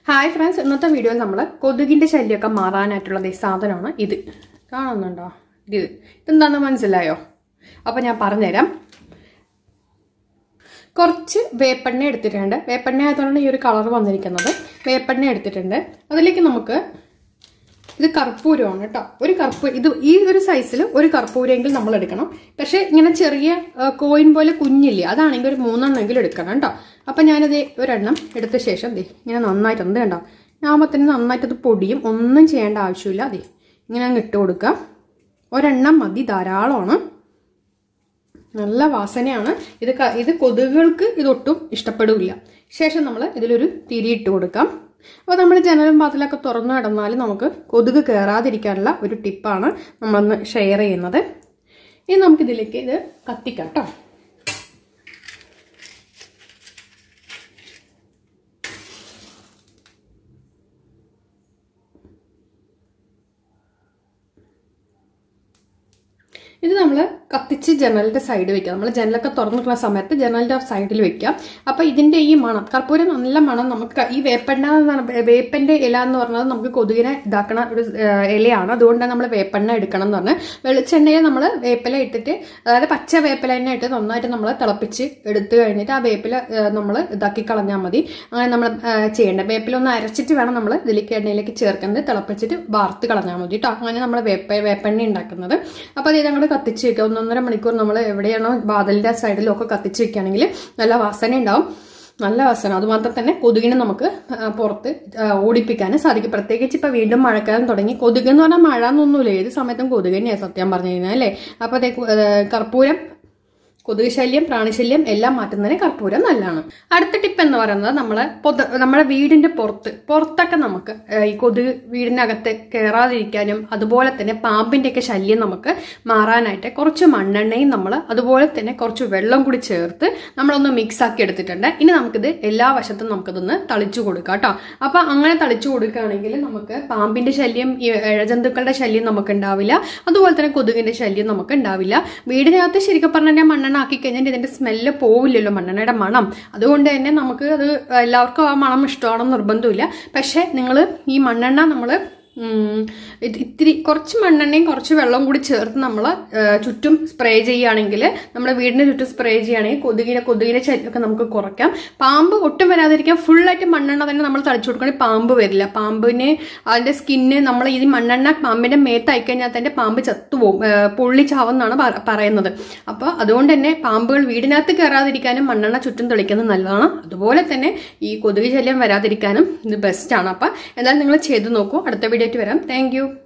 hi friends ഇന്നത്തെ വീഡിയോയിൽ നമ്മൾ കൊതുകിൻ്റെ ശല്യമൊക്കെ മാറാനായിട്ടുള്ള ദേ സാധനമാണ് ഇത് കാണുന്നുണ്ടോ ഇത് ഇതെന്താണെന്ന് മനസ്സിലായോ അപ്പോൾ ഞാൻ പറഞ്ഞുതരാം കുറച്ച് വേപ്പെണ്ണ എടുത്തിട്ടുണ്ട് വേപ്പെണ്ണ ആയതുകൊണ്ടാണ് ഈ ഒരു കളർ വന്നിരിക്കുന്നത് വേപ്പെണ്ണ എടുത്തിട്ടുണ്ട് അതിലേക്ക് നമുക്ക് ഇത് കർപ്പൂരമാണ് കേട്ടോ ഒരു കർപ്പൂര ഇത് ഈ ഒരു സൈസിൽ ഒരു കർപ്പൂരെങ്കിൽ നമ്മൾ എടുക്കണം പക്ഷേ ഇങ്ങനെ ചെറിയ കോയിൻ പോലെ കുഞ്ഞില്ലേ അതാണെങ്കിൽ ഒരു മൂന്നെണ്ണമെങ്കിലും എടുക്കണം കേട്ടോ അപ്പം ഞാനത് ഒരെണ്ണം എടുത്ത ശേഷം ദേ ഇങ്ങനെ നന്നായിട്ട് എന്ത് കണ്ടോ ഞാമത്തിന് നന്നായിട്ട് അത് പൊടിയും ഒന്നും ചെയ്യേണ്ട ആവശ്യമില്ല അതെ ഇങ്ങനെ അങ്ങ് ഇട്ട് കൊടുക്കാം ഒരെണ്ണം മതി ധാരാളമാണ് നല്ല വാസനയാണ് ഇത് ക- ഇത് കൊതുകുകൾക്ക് ഇതൊട്ടും ഇഷ്ടപ്പെടില്ല ശേഷം നമ്മൾ ഇതിലൊരു തിരി ഇട്ട് കൊടുക്കാം അപ്പോൾ നമ്മൾ ജനലും വാതിലൊക്കെ തുറന്നു കിടന്നാൽ നമുക്ക് കൊതുക് കയറാതിരിക്കാനുള്ള ഒരു ടിപ്പാണ് നമ്മളൊന്ന് ഷെയർ ചെയ്യുന്നത് ഇനി നമുക്കിതിലേക്ക് ഇത് കത്തിക്കാം കേട്ടോ ഇത് നമ്മൾ കത്തിച്ച് ജനലിന്റെ സൈഡ് വെക്കാം നമ്മൾ ജനലൊക്കെ തുറന്നിട്ടുള്ള സമയത്ത് ജനലിന്റെ സൈഡിൽ വെക്കാം അപ്പൊ ഇതിന്റെ ഈ മണം കർപ്പൂരം നല്ല മണം നമുക്ക് ഈ വേപ്പെണ്ണ എന്ന് പറഞ്ഞ വേപ്പന്റെ ഇല എന്ന് പറഞ്ഞത് നമുക്ക് കൊതുകിനെ ഇതാക്കണ ഒരു ഏഹ്, ഇലയാണ് അതുകൊണ്ട് നമ്മൾ വേപ്പെണ്ണ എടുക്കണം എന്ന് പറഞ്ഞ് വെളിച്ചെണ്ണയിൽ നമ്മൾ വേപ്പില ഇട്ടിട്ട് അതായത് പച്ച വേപ്പില തന്നെ ഇട്ട് നന്നായിട്ട് നമ്മൾ തിളപ്പിച്ച് എടുത്തു കഴിഞ്ഞിട്ട് ആ വേപ്പില നമ്മൾ ഇതാക്കി കളഞ്ഞാൽ മതി അങ്ങനെ നമ്മൾ ചെയ്യേണ്ടത് വേപ്പില ഒന്ന് അരച്ചിട്ട് വേണം നമ്മൾ ഇതിലേക്ക് എണ്ണയിലേക്ക് ചേർക്കുന്നത് തിളപ്പിച്ചിട്ട് വാർത്ത് കളഞ്ഞാൽ മതി കേട്ടോ അങ്ങനെ നമ്മൾ വേപ്പ വേപ്പെണ്ണ ഉണ്ടാക്കുന്നത് അപ്പോൾ അത് ഞങ്ങൾ കത്തിച്ച് വെക്കുക ഒന്നൊന്നര മണിക്കൂർ നമ്മൾ എവിടെയാണോ വാതിലിൻ്റെ സൈഡിലും ഒക്കെ കത്തിച്ച് വെക്കുകയാണെങ്കിൽ നല്ല വാസന ഉണ്ടാവും നല്ല വാസന അതുമാത്രം തന്നെ കൊതുകിനെ നമുക്ക് ആ, പുറത്ത് ആ, ഓടിപ്പിക്കാനും സാധിക്കും പ്രത്യേകിച്ച് ഇപ്പൊ വീണ്ടും മഴക്കാലം തുടങ്ങി കൊതുക് എന്ന് പറഞ്ഞാൽ മഴ എന്നൊന്നുമില്ല ഏത് സമയത്തും കൊതുക് തന്നെയാണ് സത്യം പറഞ്ഞു കഴിഞ്ഞാൽ അല്ലേ അപ്പൊ അതേ കു- ഏ, കർപ്പൂരം കൊതുക് ശല്യം പ്രാണിശല്യം എല്ലാം മാറ്റുന്നതിന് കർപ്പൂരം നല്ലതാണ് അടുത്ത ടിപ്പ് എന്ന് പറയുന്നത് നമ്മള് പൊത നമ്മുടെ വീടിന്റെ പുറത്ത് പുറത്തൊക്കെ നമുക്ക് ഏഹ്, ഈ കൊതുക് വീടിനകത്ത് കയറാതിരിക്കാനും അതുപോലെ തന്നെ പാമ്പിന്റെ ഒക്കെ ശല്യം നമുക്ക് മാറാനായിട്ട് കുറച്ച് മണ്ണെണ്ണയും നമ്മൾ അതുപോലെ തന്നെ കുറച്ച് വെള്ളം കൂടി ചേർത്ത് നമ്മളൊന്ന് മിക്സ് ആക്കി എടുത്തിട്ടുണ്ട് ഇനി നമുക്കിത് എല്ലാ വശത്തും നമുക്കിതൊന്ന് തളിച്ചു കൊടുക്കാം കേട്ടോ അപ്പൊ അങ്ങനെ തളിച്ചു കൊടുക്കുകയാണെങ്കിൽ നമുക്ക് പാമ്പിന്റെ ശല്യം ഈ ഇഴജന്തുക്കളുടെ ശല്യം നമുക്ക് ഉണ്ടാവില്ല അതുപോലെ തന്നെ കൊതുകിന്റെ ശല്യം നമുക്ക് ഉണ്ടാവില്ല വീടിനകത്ത് ശരിക്കും പറഞ്ഞാൽ മണ്ണെണ്ണ ആക്കി കഴിഞ്ഞാൽ ഇതിന്റെ സ്മെല്ല് പോവില്ലല്ലോ മണ്ണെണ്ണയുടെ മണം അതുകൊണ്ട് തന്നെ നമുക്ക് അത് എല്ലാവർക്കും ആ മണം ഇഷ്ടമാണെന്ന് നിർബന്ധമില്ല പക്ഷെ നിങ്ങൾ ഈ മണ്ണെണ്ണ നമ്മൾ ഇത്തിരി കുറച്ച് മണ്ണെണ്ണയും കുറച്ച് വെള്ളവും കൂടി ചേർത്ത് നമ്മൾ ചുറ്റും സ്പ്രേ ചെയ്യുകയാണെങ്കിൽ നമ്മുടെ വീടിന് ചുറ്റും സ്പ്രേ ചെയ്യുകയാണെങ്കിൽ കൊതുകിനെ കൊതുകിനെ ശല്യമൊക്കെ നമുക്ക് കുറയ്ക്കാം പാമ്പ് ഒട്ടും വരാതിരിക്കാൻ ഫുള്ളായിട്ട് മണ്ണെണ്ണ തന്നെ നമ്മൾ തളിച്ചു കൊടുക്കുകയാണെങ്കിൽ പാമ്പ് വരില്ല പാമ്പിന് അതിന്റെ സ്കിന്ന് നമ്മൾ ഈ മണ്ണെണ്ണ പാമ്പിന്റെ മേത്തായി കഴിഞ്ഞാൽ തന്നെ പാമ്പ് ചത്തുപോകും ഏഹ് പൊള്ളി ചാവെന്നാണ് പറ- പറയുന്നത് അപ്പോൾ അതുകൊണ്ട് തന്നെ പാമ്പുകൾ വീടിനകത്ത് കയറാതിരിക്കാനും മണ്ണെണ്ണ ചുറ്റും തെളിക്കുന്നത് നല്ലതാണ് അതുപോലെ തന്നെ ഈ കൊതുക് ശല്യം വരാതിരിക്കാനും ഇത് ബെസ്റ്റാണ് അപ്പം എന്തായാലും നിങ്ങൾ ചെയ്തു നോക്കൂ അടുത്ത വീഡിയോ ആയിട്ട് വരാം താങ്ക്